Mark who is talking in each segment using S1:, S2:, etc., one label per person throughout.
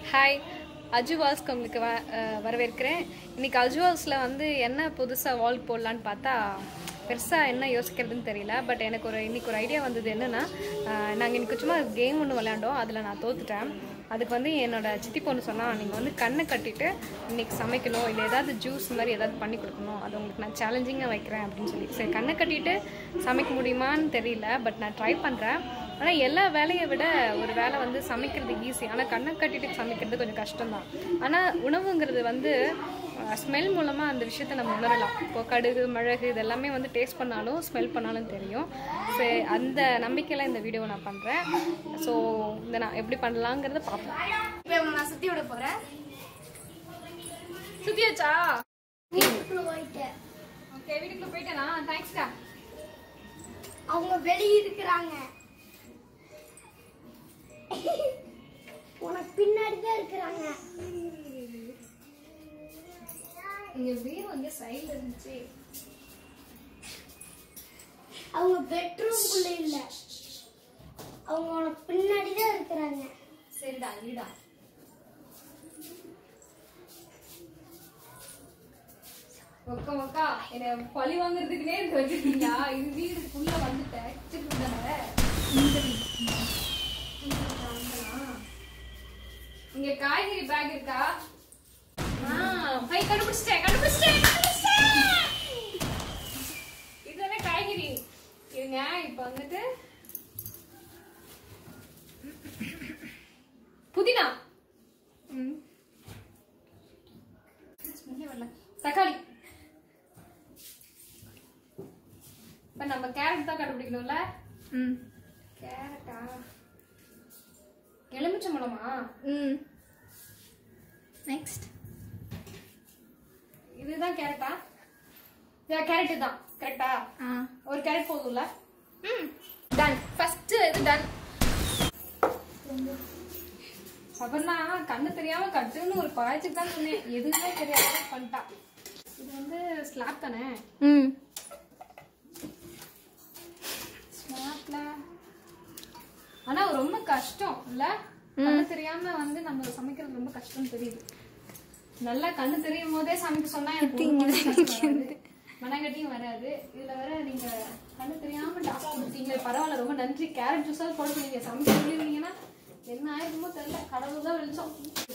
S1: Hi அஜுவால்ஸ்க்கு உங்களுக்கு வ அஹ் வரவேற்கிறேன் இன்னைக்கு அஜுவால்ஸில் வந்து என்ன புதுசாக வால் போடலான்னு பார்த்தா பெருசாக என்ன யோசிக்கிறதுன்னு தெரியல பட் எனக்கு ஒரு இன்னைக்கு ஒரு ஐடியா வந்தது என்னென்னா நாங்கள் இன்னைக்கு சும்மா கேம் ஒன்று விளையாண்டோம் அதில் நான் தோத்துட்டேன் அதுக்கு வந்து என்னோட சித்தி பொண்ணு சொன்னால் நீங்கள் வந்து கண்ணை கட்டிட்டு இன்னைக்கு சமைக்கணும் இல்லை ஏதாவது ஜூஸ் மாதிரி ஏதாவது பண்ணி கொடுக்கணும் அது உங்களுக்கு நான் சேலஞ்சிங்காக வைக்கிறேன் அப்படின்னு சொல்லி சரி கண்ணை கட்டிட்டு சமைக்க முடியுமான்னு தெரியல பட் நான் ட்ரை பண்ணுறேன் ஆனால் எல்லா வேலையை விட ஒரு வேலை வந்து சமைக்கிறது ஈஸி ஆனால் கண்ணை கட்டிட்டு சமைக்கிறது கொஞ்சம் கஷ்டம்தான் ஆனால் உணவுங்கிறது வந்து ஸ்மெல் மூலமாக அந்த விஷயத்தை நம்ம உணரலாம் இப்போ கடுகு மிளகு இதெல்லாமே வந்து டேஸ்ட் பண்ணாலும் ஸ்மெல் பண்ணாலும் தெரியும் சரி அந்த நம்பிக்கையில் இந்த வீடியோவை நான் பண்ணுறேன் ஸோ இந்த நான் எப்படி பண்ணலாங்கிறத பார்ப்போம்
S2: இப்போ இவங்க நான் சுத்தி விட போறேன்
S1: சுத்தியாச்சா
S2: வீட்டுக்குள்ள போயிட்டேன்
S1: ஓகே வீட்டுக்குள்ள போயிட்டேனா தேங்க்ஸ்டா
S2: அவங்க வெளியே இருக்கிறாங்க உனக்கு பின்னாடி தான் இருக்கிறாங்க
S1: இங்கே வீடு வந்து சைடில் இருந்துச்சு
S2: அவங்க பெட்ரூம்குள்ள இல்ல அவங்க உனக்கு பின்னாடி தான் இருக்கிறாங்க
S1: சரிடா இருடா ஒக்கா ஒக்கா என்ன பழி வாங்குறதுக்குனே இது வச்சிருக்கீங்களா இது வீடுக்குள்ள வந்துட்டேன் கிச்சனுக்குள்ள தானே. இங்க காய்கறி பேக் இருக்கா ஆ, பை கண்டுபிடிச்சிட்டேன் கண்டுபிடிச்சிட்டேன் கண்டுபிடிச்சிட்டேன் இதுதானே காய்கறி இருங்க இப்ப வந்துட்டு புதினா ம். ஸ்மெல்லே வரல. தக்காளி இப்ப நம்ம கேரட் தான் கண்டுபிடிக்கணும்ல
S3: ம்
S1: கேரட்டா எலுமிச்சம்பழமா
S3: ம் நெக்ஸ்ட்
S1: இதுதான் கேரட்டா கேரட் தான் கரெக்டா
S3: ஆ
S1: ஒரு கேரட் போதும்ல ம் டன் ஃபர்ஸ்ட் இது டன் அப்புறம்னா கண்ணு தெரியாம கட்டுன்னு ஒரு பாய்ச்சி தான் சொன்னேன் எதுவுமே தெரியாம பண்ணிட்டா இது வந்து ஸ்லாப் தானே
S3: ம்
S1: ஸ்லாப்ல ஆனா ரொம்ப கஷ்டம் இல்ல கண்ணு தெரியாம வந்து நம்ம சமைக்கிறது ரொம்ப கஷ்டம் தெரியுது நல்லா கண்ணு தெரியும் போதே சமைக்க சொன்னா எனக்கு ஒரு மாதிரி கஷ்டம் வராது. மனங்கட்டியும் வராது இதுல வேற நீங்க கண்ணு தெரியாம டாஸ்க் கொடுத்தீங்க பரவாயில்ல ரொம்ப நன்றி கேரட் ஜூஸாவது போட சொன்னீங்க சமைக்க சொல்லிருந்தீங்கன்னா என்ன ஆயிருக்குமோ தெரியல கடவுள் தான் வெளிச்சம்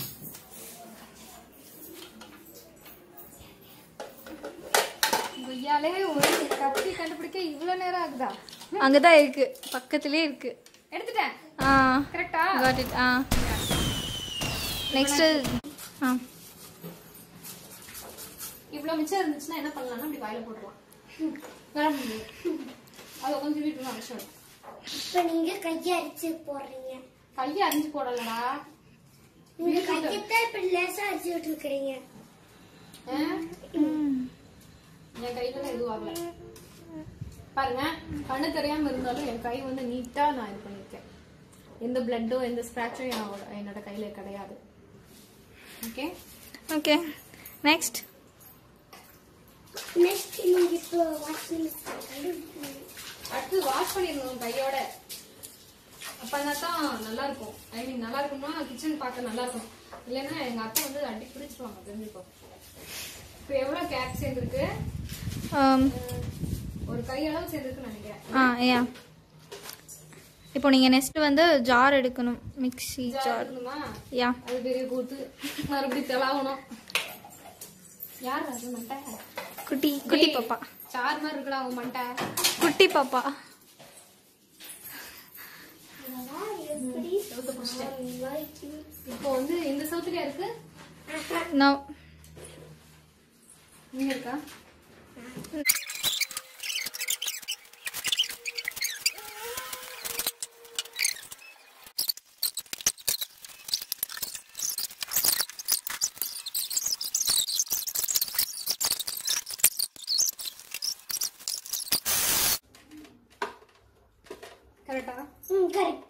S1: கொய்யாலே ஒரு கத்தி கண்டுபிடிக்க இவ்வளவு நேரம் ஆகுதா
S3: அங்கே தான் இருக்கு பக்கத்துலேயே இருக்கு
S1: எடுத்துட்டேன்
S3: ஆ
S1: கரெக்டா
S3: காட் இட் ஆ நெக்ஸ்ட்டு ஆ
S1: இவ்வளவு மிச்சம் இருந்துச்சுன்னா என்ன பண்ணலாம்னா இப்படி வாயில போட்டுடலாம் வேற முடியும் அதை கொஞ்சம் வீட்டு அவசியம்
S2: இப்ப நீங்க கையை அரிச்சு போடுறீங்க
S1: கையை அரிஞ்சு போடலடா
S2: நீங்க கையத்தான் இப்படி லேசா அரிச்சுட்டு இருக்கிறீங்க
S1: ஆ? என் கையில எதுவும் ஆகல பாருங்க கண்ணு தெரியாம இருந்தாலும் என் கை வந்து நீட்டா நான் இது பண்ணிருக்கேன் எந்த பிளட்டோ எந்த ஸ்கிராச்சும் என்னோட என்னோட கையில கிடையாது ஓகே
S3: ஓகே நெக்ஸ்ட்
S2: நெக்ஸ்ட் நீங்க இப்போ வாஷிங்
S1: அடுத்து வாஷ் பண்ணிடணும் கையோட அப்பனா தான் நல்லா இருக்கும் ஐ மீன் நல்லா இருக்கும்னா கிச்சன் பார்க்க நல்லா இருக்கும் இல்லைன்னா எங்க அத்தை வந்து அடி பிடிச்சிருவாங்க தெரிஞ்சுக்கோ இப்போ எவ்வளவு கேப் சேர்ந்துருக்கு ஒரு கையளவு சேர்ந்துருக்குன்னு நினைக்கிறேன்
S3: ஆ யா இப்போ நீங்கள் நெக்ஸ்ட் வந்து ஜார் எடுக்கணும் மிக்ஸி
S1: ஜார்
S3: ஜார்
S1: இருக்குமா
S3: யா
S1: அது பெரிய கூத்து மறுபடியும் தெலாவணும் யார் அது மண்டை
S3: குட்டி குட்டி பாப்பா
S1: சார் மாதிரி இருக்கடா அவன் மண்டை
S3: குட்டி பாப்பா
S2: எப்படி
S1: செவுத்த பிடிச்சிட்டேன் இப்போ வந்து இந்த சவுத்துலயா இருக்கு
S3: நான்
S1: இங்க இருக்கா கரெக்டா
S2: ம் கரெக்ட்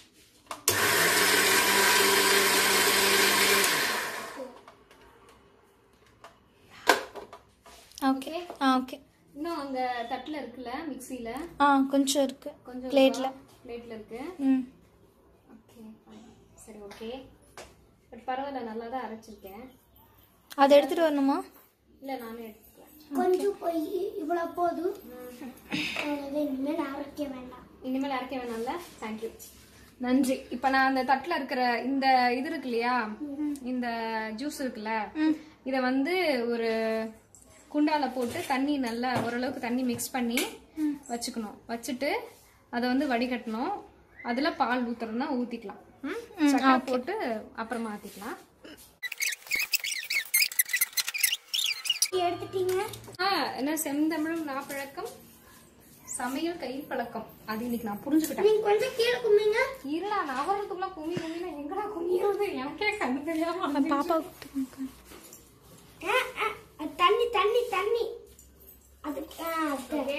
S3: ஓகே ஆ ஓகே
S1: இன்னும் அங்க தட்டுல இருக்குல்ல மிக்ஸில
S3: ஆ கொஞ்சம் இருக்கு
S1: கொஞ்சம்
S3: பிளேட்ல
S1: பிளேட்ல இருக்கு
S3: ம்
S1: ஓகே சரி ஓகே பட் பரவாயில்ல நல்லா தான் அரைச்சிருக்கேன்
S3: அதை எடுத்துட்டு வரணுமா
S1: இல்லை நானே எடுத்துக்கிறேன்
S2: கொஞ்சம் போய் இவ்வளவு போதும் அவ்வளவுதான் இனிமேல் அரைக்க வேண்டாம்
S1: இனிமேல் அரைக்க வேணாம்ல தேங்க்யூ நன்றி இப்போ நான் அந்த தட்டில் இருக்கிற இந்த இது இருக்கு இல்லையா இந்த ஜூஸ் இருக்குல்ல இதை வந்து ஒரு குண்டால போட்டு தண்ணி நல்லா ஓரளவுக்கு தண்ணி மிக்ஸ் பண்ணி வச்சுக்கணும் வச்சுட்டு அதை வந்து வடிகட்டணும் அதில் பால் ஊத்துறதுனா ஊற்றிக்கலாம் சக்கரை போட்டு அப்புறமா ஆற்றிக்கலாம்
S2: எடுத்துட்டீங்க
S1: ஆ என்ன செந்தமிழும் நாப்பழக்கம் சமையல் கையில் பழக்கம் அது இன்னைக்கு நான் புரிஞ்சுக்கிட்டேன்
S2: நீங்க கொஞ்சம் கீழே கும்பிங்க
S1: இருடா நவரத்துக்குள்ள கும்மி கும்மினா எங்கடா கும்மிறது எனக்கே கண்ணு தெரியாம வந்துருச்சு.
S3: பாப்பா
S2: ஆ, ஆ, அது தண்ணி தண்ணி தண்ணி அது ஆ, அது.
S1: Okay.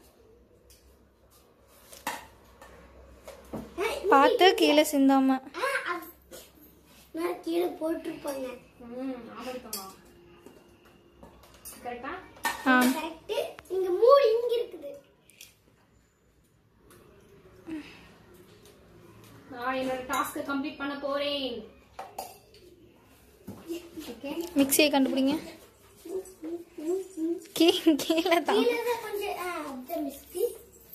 S2: ஆ,
S3: பார்த்து கீழே சிந்தாம
S2: ஆ, அது. நான் கீழே போட்டிருப்பாங்க
S1: ம், ஆபத்தமா. கரெக்டா?
S3: ஆ
S2: கரெக்ட் இங்க மூடி இங்க இருக்குது
S1: நான் என்னோட டாஸ்க் கம்ப்ளீட் பண்ண போறேன் ஓகே
S3: மிக்சியை கண்டுபிடிங்க கீ கீழே தான்
S2: கீழே தான் கொஞ்சம் ஆ, அப்படிதான் மிஸ்டி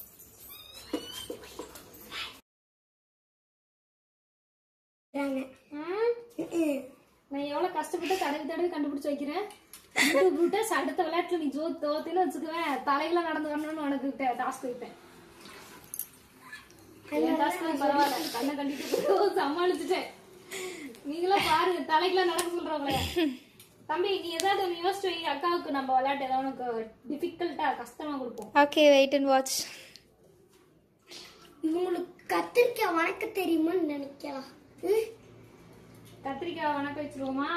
S2: தாங்க.
S1: ம்,
S2: ம்.
S1: நான் எவ்வளவு கஷ்டப்பட்டு தடவி தடவி கண்டுபிடிச்சு வைக்கிறேன் விட்டு விட்டு அடுத்த விளையாட்டுல நீ ஜோ தோத்தின்னு வச்சுக்குவேன் தலையில நடந்து வரணும்னு உனக்கு டாஸ்க் வைப்பேன் என் டாஸ்க் பரவாயில்ல கண்ணை கண்டிட்டு சமாளிச்சுட்டேன் நீங்களும் பாருங்க தலைக்குள்ள நடக்க சொல்றவங்கள தம்பி நீ ஏதாவது ஒன்று யோசிச்சு வை அக்காவுக்கு நம்ம விளையாட்டு ஏதாவது உனக்கு டிஃபிகல்ட்டா கஷ்டமா கொடுப்போம்
S3: ஓகே வெயிட் அண்ட் வாட்ச்
S2: உங்களுக்கு கத்திரிக்காய் வணக்க தெரியுமான்னு நினைக்கலாம் ம்?
S1: கத்திரிக்காய் வணக்க வச்சிருவோமா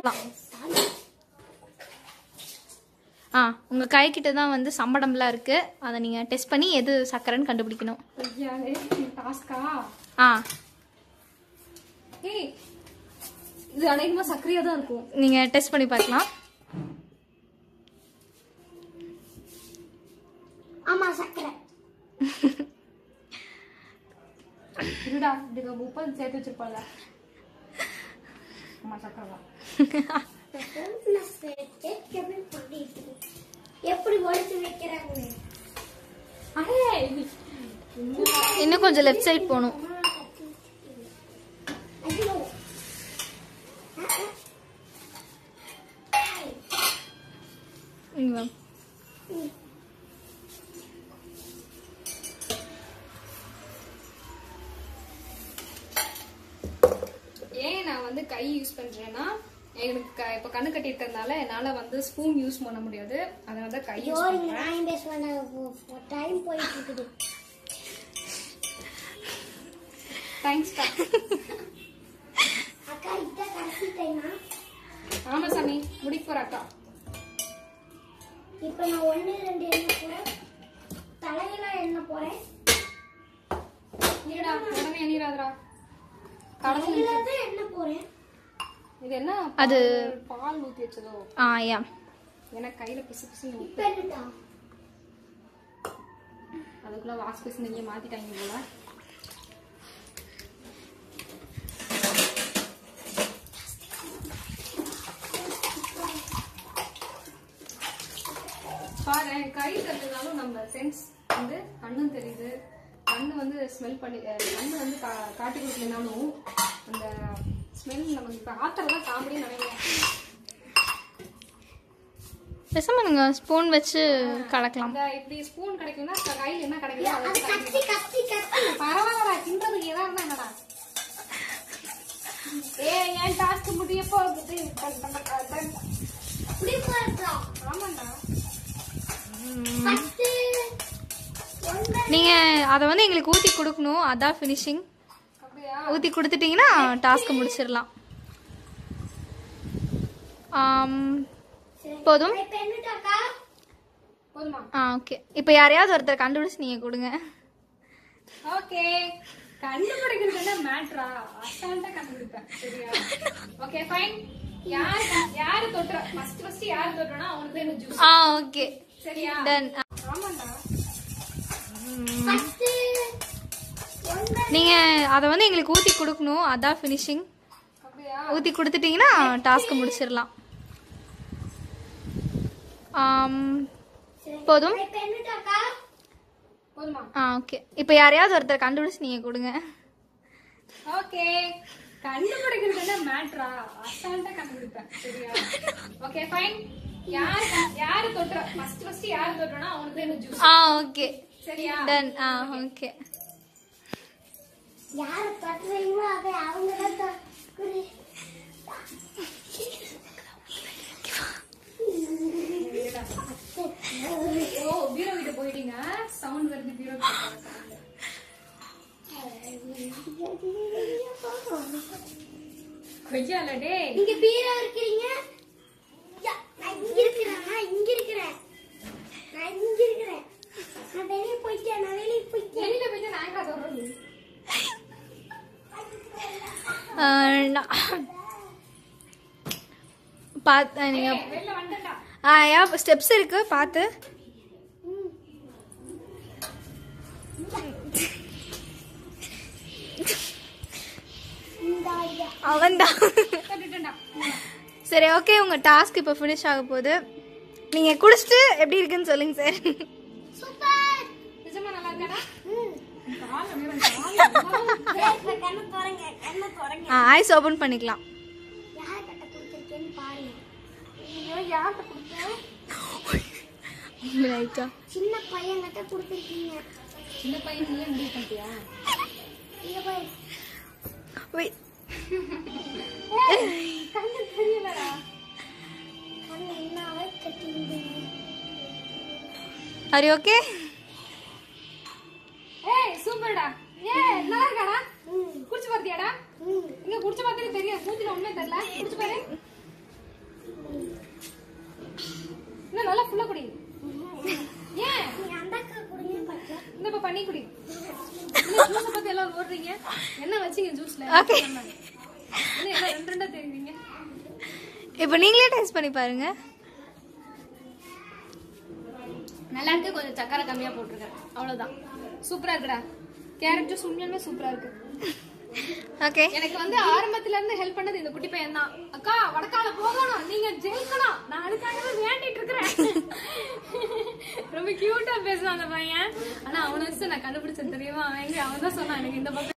S3: ஆ உங்கள் கைக்கிட்ட தான் வந்து சம்படம்லாம் இருக்குது அதை நீங்கள் டெஸ்ட் பண்ணி எது சக்கரைன்னு கண்டுபிடிக்கணும்
S1: ஐயாவே டாஸ்கா
S3: ஆ
S1: ஏய் இது அநேகமா சர்க்கரையா தான் இருக்கும்
S3: நீங்கள் டெஸ்ட் பண்ணி பார்க்கலாம்
S2: ஆமா சக்கரை
S1: இருடா இதுக்கு முப்பது சேர்த்து வச்சிருப்பாங்க ஆமா சக்கரை தான்
S2: நான் சேர்க்கவே பண்ணிட்டு எப்படி ஒழிச்சு வைக்கிறாங்க
S1: அடே
S3: இன்னும் கொஞ்சம் லெஃப்ட் சைட் போகணும்
S2: ஐயோ
S3: இங்க வா.
S1: ஏன் நான் வந்து கை யூஸ் பண்றேன்னா எனக்கு க- இப்ப கண்ணு கட்டி இருக்கிறதுனால என்னால வந்து ஸ்பூன் யூஸ் பண்ண முடியாது அதனால தான் கை
S2: ஐயோ
S1: யூஸ்
S2: இங்க
S1: பண்றேன்
S2: நான் பேச வேண்டாம் டைம் போயிட்டு இருக்குது
S1: தேங்க்ஸ்டா
S2: அக்கா இதான் கடைசி டைமா
S1: ஆமா சாமி முடிக்க போற அக்கா
S2: இப்போ நான் ஒன்று ரெண்டு எண்ண போறேன் தலையில எண்ண போறேன்
S1: நீடா உடனே எண்ணிராதரா கடவுள்
S2: தலையில தான் எண்ண போறேன்
S1: இது என்ன
S3: அது-
S1: பால் பால் ஊத்தி வச்சதோ
S3: ஆ யா
S1: எனக்கு கையில பிசு பிசுன்னு
S2: இப்போ என்னடா
S1: அதுக்குள்ள வாஷ் பேஸ் நீங்க மாத்திட்டாங்க போல பாரு கை தெரிஞ்சதாலும் நம்ம சென்ஸ் வந்து கண்ணும் தெரியுது கண்ணு வந்து ஸ்மெல் பண்ணி அஹ் கண்ணு வந்து கா- காட்டி கொடுக்கலனாலும் அந்த ஸ்மெல் நமக்கு இப்போ ஆத்திரலாம் காமெடியும் நினைக்கிறேன்
S3: பேசாம நீங்கள் ஸ்பூன் வச்சு கலக்கலாம்
S1: அந்த இப்படி ஸ்பூன் கிடைக்கும்னா கையில் என்ன கிடைக்குதோ அதை
S2: அது
S1: வச்சு
S2: கத்தி கத்தி கத்தி
S1: பரவாயில்லடா கிண்டதுக்கு ஏதா இருந்தா என்னடா ஏ என் டாஸ்க் முடிய போகுது
S2: இப்படி போறா
S1: ஆமாண்டா
S2: பத்து ஒன்பது
S3: நீங்கள் அதை வந்து எங்களுக்கு ஊற்றி கொடுக்கணும் அதான் ஃபினிஷிங்
S1: அப்படியா
S3: ஊற்றி கொடுத்துட்டீங்கன்னா டாஸ்க்கு முடிச்சிடலாம் ஆம், போதும்
S2: இப்போ என்னட்டாக்கா
S1: போதுமா
S3: ஆ ஓகே இப்போ யாரையாவது ஒருத்தர் கண்டுபிடிச்சு நீங்கள் கொடுங்க
S1: ஓகே கண்டுபிடிக்கிறது என்ன மேட்ரா அசால்ட்டா கண்டுபிடிப்பேன் சரியா ஓகே ஃபைன் யார் யாரு தொட்டுற ஃபர்ஸ்ட் ஃபர்ஸ்ட் யார் தொட்டுறனா அவனுக்கு இந்த ஜூஸ்
S3: ஆ ஓகே
S1: சரியா
S3: டன்
S1: ஆமாண்டா
S2: பத்து ஒன்பது
S3: நீங்கள் அதை வந்து எங்களுக்கு ஊற்றி கொடுக்கணும் அதான் ஃபினிஷிங்
S1: அப்படியா
S3: ஊற்றி கொடுத்துட்டீங்கன்னா டாஸ்க்கு முடிச்சிடலாம் ஆம், போதும்
S2: இப்ப என்னட்டாக்கா
S1: போதுமா
S3: ஆ ஓகே இப்போ யாரையாவது ஒருத்தர் கண்டுபிடிச்சு நீங்கள் கொடுங்க
S1: ஓகே கண்டுபிடிக்கிறது என்ன மேட்ரா அசால்ட்டா கண்டுபிடிப்பேன் சரியா ஓகே ஃபைன் யார் யாரு தொட்டுற ஃபர்ஸ்ட் ஃபர்ஸ்ட் யாரு தொட்டுறனா அவனுக்கு இந்த ஜூஸ்
S3: ஆ ஓகே
S1: சரியா
S3: டன் ஆ ஓகே
S2: யார பண்றீங்களோ அதை அவங்க தான் குறி
S1: ஓ பீரோ கிட்ட போயிட்டீங்க சவுண்ட் வருது பீரோ கொய்யால டேய்
S2: நீங்க பீரோ இருக்கிறீங்க யா, நான் இங்க இருக்கிறேன் நான் இங்க இருக்கிறேன் நான் இங்க இருக்கிறேன் நான் வெளியே போயிட்டேன் நான் வெளியே போயிட்டேன்
S1: வெளியில போயிட்டு நான் எங்க சொல்றது
S3: பார்த்து நீங்கள்
S1: ஏய், வெளில வந்துட்டா
S3: ஆ யா ஸ்டெப்ஸ் இருக்கு பார்த்து
S2: இந்த ஐயா
S3: அவன்தான்
S1: தொட்டுட்டா
S3: சரி ஓகே உங்கள் டாஸ்க் இப்போ ஃபினிஷ் ஆக போகுது நீங்கள் குடிச்சிட்டு எப்படி இருக்குன்னு சொல்லுங்க சார்
S2: சூப்பர்
S1: நிஜமா நல்லா இருக்காடா
S2: ம்
S1: கால் அப்படியே
S2: இப்ப கண்ணு போறங்க கண்ணு போறங்க
S3: ஆ ஐஸ் ஓப்பன் பண்ணிக்கலாம்
S2: யார் கட்ட கொடுத்துருக்கேன்னு பாருங்க
S1: ஐயோ யார்கிட்ட கொடுத்தேன்
S3: ரைட்டா
S2: சின்ன பையன் கிட்ட கொடுத்துருக்கீங்க
S1: சின்ன பையன் நீயே முடிவு பண்ணிட்டியா
S2: இங்க போய்
S3: வெயிட்
S1: கண்ணு தெரியலடா
S2: கண்ணு என்ன கட்டிருந்தீங்க
S3: ஆர் ஓகே
S1: ஏய் சூப்பர்டா ஏ நல்லா இருக்காடா
S2: ம்
S1: குடிச்சு பார்த்தியாடா
S2: ம்
S1: இங்க குடிச்சு பார்த்தாலே தெரியும் மூஞ்சில ஒண்ணுமே தெரியல குடிச்சு பாரு இன்னும் நல்லா ஃபுல்லா குடி ஏன்
S2: நீ அந்த அக்கா கொடுங்க பார்த்தேன்
S1: இந்த இப்ப பண்ணி குடி ஜூஸ் பத்தி எல்லாம் ஓடுறீங்க என்ன வச்சீங்க ஜூஸ்ல
S3: Okay.
S1: என்ன எல்லாம் ரெண்டு ரெண்டா தெரியுறீங்க
S3: இப்போ நீங்களே டேஸ்ட் பண்ணி பாருங்க
S1: நல்லா இருக்கு கொஞ்சம் சக்கரை கம்மியா போட்டிருக்கேன் அவ்வளவுதான் சூப்பரா இருக்குடா கேரட் ஜூஸ் உண்மையாலுமே சூப்பரா இருக்கு
S3: ஓகே
S1: எனக்கு வந்து ஆரம்பத்துல இருந்து ஹெல்ப் பண்ணது இந்த குட்டி பையன் தான் அக்கா வடக்கால போகணும் நீங்க ஜெயிக்கணும் நான் அதுக்காகவே வேண்டிட்டு இருக்கிறேன் ரொம்ப கியூட்டா பேசுவான் அந்த பையன் ஆனா அவனை வச்சு நான் கண்டுபிடிச்சேன் தெரியுமா அவன் எங்க அவன் தான் சொன்னான் எனக்கு இந்த பக்கம்